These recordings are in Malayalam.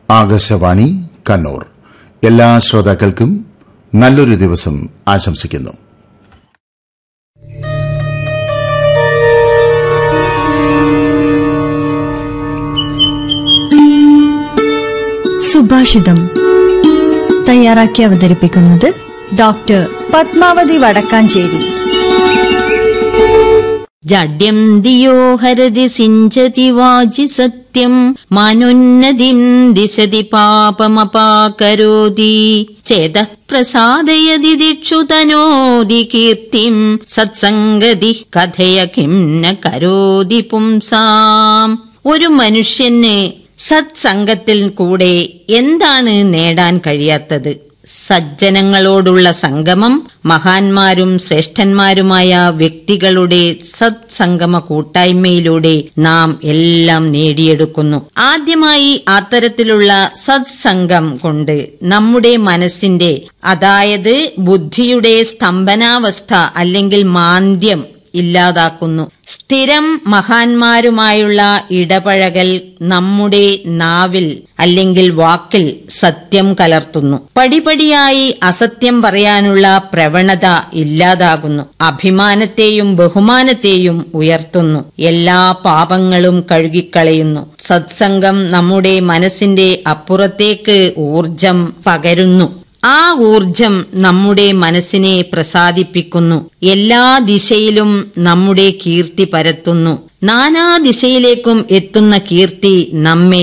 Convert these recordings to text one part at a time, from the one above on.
ആകാശവാണി കണ്ണൂർ എല്ലാ ശ്രോതാക്കൾക്കും നല്ലൊരു ദിവസം ആശംസിക്കുന്നു സുഭാഷിതം തയ്യാറാക്കി അവതരിപ്പിക്കുന്നത് ഡോക്ടർ പത്മാവതി വടക്കാഞ്ചേരി ജഡ്യം ദിയോ ഹരതി സിഞ്ചതി വാചി സത്യം മാനുന്നതിം ദിശതി പാപമപാകരോതി ചേത പ്രസാദയതി ദിക്ഷു തനോതി കീർത്തിം സത്സംഗതി കഥയ കിം ന കരോതി പുംസാം ഒരു മനുഷ്യന് സത്സംഗത്തിൽ കൂടെ എന്താണ് നേടാൻ കഴിയാത്തത് സജ്ജനങ്ങളോടുള്ള സംഗമം മഹാന്മാരും ശ്രേഷ്ഠന്മാരുമായ വ്യക്തികളുടെ സത്സംഗമ കൂട്ടായ്മയിലൂടെ നാം എല്ലാം നേടിയെടുക്കുന്നു ആദ്യമായി അത്തരത്തിലുള്ള സത്സംഗം കൊണ്ട് നമ്മുടെ മനസ്സിന്റെ അതായത് ബുദ്ധിയുടെ സ്തംഭനാവസ്ഥ അല്ലെങ്കിൽ മാന്ദ്യം ഇല്ലാതാക്കുന്നു സ്ഥിരം മഹാന്മാരുമായുള്ള ഇടപഴകൽ നമ്മുടെ നാവിൽ അല്ലെങ്കിൽ വാക്കിൽ സത്യം കലർത്തുന്നു പടിപടിയായി അസത്യം പറയാനുള്ള പ്രവണത ഇല്ലാതാകുന്നു അഭിമാനത്തെയും ബഹുമാനത്തെയും ഉയർത്തുന്നു എല്ലാ പാപങ്ങളും കഴുകിക്കളയുന്നു സത്സംഗം നമ്മുടെ മനസ്സിന്റെ അപ്പുറത്തേക്ക് ഊർജം പകരുന്നു ആ ഊർജം നമ്മുടെ മനസ്സിനെ പ്രസാദിപ്പിക്കുന്നു എല്ലാ ദിശയിലും നമ്മുടെ കീർത്തി പരത്തുന്നു നാനാ ദിശയിലേക്കും എത്തുന്ന കീർത്തി നമ്മെ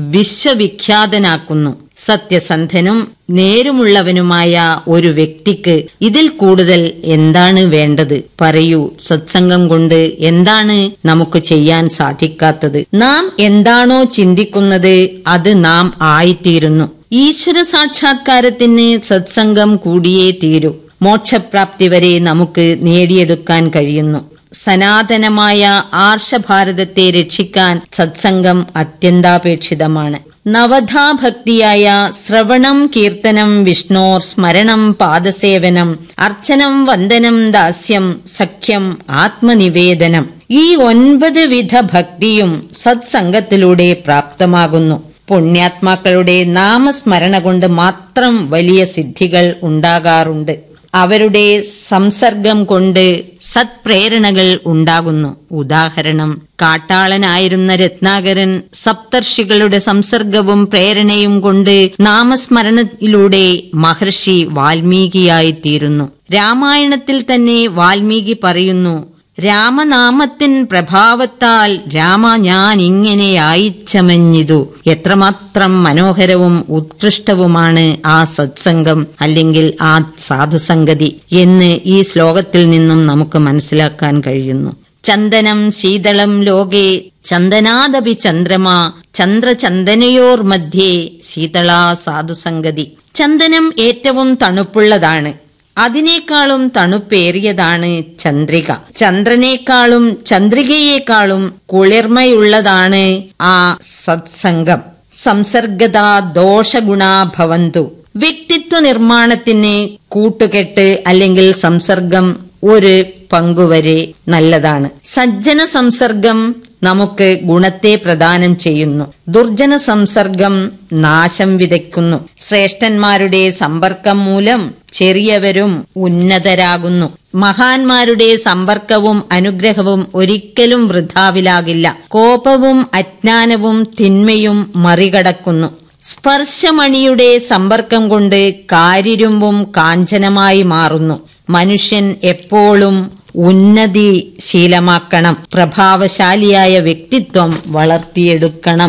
വിശ്വവിഖ്യാതനാക്കുന്നു സത്യസന്ധനും നേരുമുള്ളവനുമായ ഒരു വ്യക്തിക്ക് ഇതിൽ കൂടുതൽ എന്താണ് വേണ്ടത് പറയൂ സത്സംഗം കൊണ്ട് എന്താണ് നമുക്ക് ചെയ്യാൻ സാധിക്കാത്തത് നാം എന്താണോ ചിന്തിക്കുന്നത് അത് നാം ആയിത്തീരുന്നു ഈശ്വര സാക്ഷാത്കാരത്തിന് സത്സംഗം കൂടിയേ തീരൂ മോക്ഷപ്രാപ്തി വരെ നമുക്ക് നേടിയെടുക്കാൻ കഴിയുന്നു സനാതനമായ ആർഷഭാരതത്തെ രക്ഷിക്കാൻ സത്സംഗം അത്യന്താപേക്ഷിതമാണ് നവധാഭക്തിയായ ശ്രവണം കീർത്തനം വിഷ്ണോർ സ്മരണം പാദസേവനം അർച്ചനം വന്ദനം ദാസ്യം സഖ്യം ആത്മനിവേദനം ഈ ഒൻപത് വിധ ഭക്തിയും സത്സംഗത്തിലൂടെ പ്രാപ്തമാകുന്നു പുണ്യാത്മാക്കളുടെ നാമസ്മരണ കൊണ്ട് മാത്രം വലിയ സിദ്ധികൾ ഉണ്ടാകാറുണ്ട് അവരുടെ സംസർഗം കൊണ്ട് സത്പ്രേരണകൾ ഉണ്ടാകുന്നു ഉദാഹരണം കാട്ടാളനായിരുന്ന രത്നാകരൻ സപ്തർഷികളുടെ സംസർഗവും പ്രേരണയും കൊണ്ട് നാമസ്മരണയിലൂടെ മഹർഷി വാൽമീകിയായിത്തീരുന്നു രാമായണത്തിൽ തന്നെ വാൽമീകി പറയുന്നു രാമനാമത്തിൻ പ്രഭാവത്താൽ രാമ ഞാൻ ഇങ്ങനെ ആയിച്ചമഞ്ഞിതു എത്രമാത്രം മനോഹരവും ഉത്കൃഷ്ടവുമാണ് ആ സത്സംഗം അല്ലെങ്കിൽ ആ സാധുസംഗതി എന്ന് ഈ ശ്ലോകത്തിൽ നിന്നും നമുക്ക് മനസ്സിലാക്കാൻ കഴിയുന്നു ചന്ദനം ശീതളം ലോകേ ചന്ദനാദപി ചന്ദ്രമ ചന്ദ്രചന്ദനയോർ മധ്യേ ശീതളാ സാധുസംഗതി ചന്ദനം ഏറ്റവും തണുപ്പുള്ളതാണ് അതിനേക്കാളും തണുപ്പേറിയതാണ് ചന്ദ്രിക ചന്ദ്രനേക്കാളും ചന്ദ്രികയേക്കാളും കുളിർമയുള്ളതാണ് ആ സത്സംഗം സംസർഗതാ ദോഷഗുണാ ഭവന്തു വ്യക്തിത്വ നിർമ്മാണത്തിന് കൂട്ടുകെട്ട് അല്ലെങ്കിൽ സംസർഗം ഒരു പങ്കുവരെ നല്ലതാണ് സജ്ജന സംസർഗം നമുക്ക് ഗുണത്തെ പ്രദാനം ചെയ്യുന്നു ദുർജന സംസർഗം നാശം വിതയ്ക്കുന്നു ശ്രേഷ്ഠന്മാരുടെ സമ്പർക്കം മൂലം ചെറിയവരും ഉന്നതരാകുന്നു മഹാന്മാരുടെ സമ്പർക്കവും അനുഗ്രഹവും ഒരിക്കലും വൃഥാവിലാകില്ല കോപവും അജ്ഞാനവും തിന്മയും മറികടക്കുന്നു സ്പർശമണിയുടെ സമ്പർക്കം കൊണ്ട് കാരിരുമ്പും കാഞ്ചനമായി മാറുന്നു മനുഷ്യൻ എപ്പോഴും ഉന്നതി ശീലമാക്കണം പ്രഭാവശാലിയായ വ്യക്തിത്വം വളർത്തിയെടുക്കണം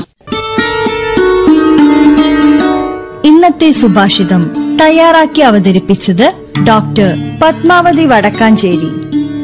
ഇന്നത്തെ സുഭാഷിതം തയ്യാറാക്കി അവതരിപ്പിച്ചത് ഡോക്ടർ പത്മാവതി വടക്കാഞ്ചേരി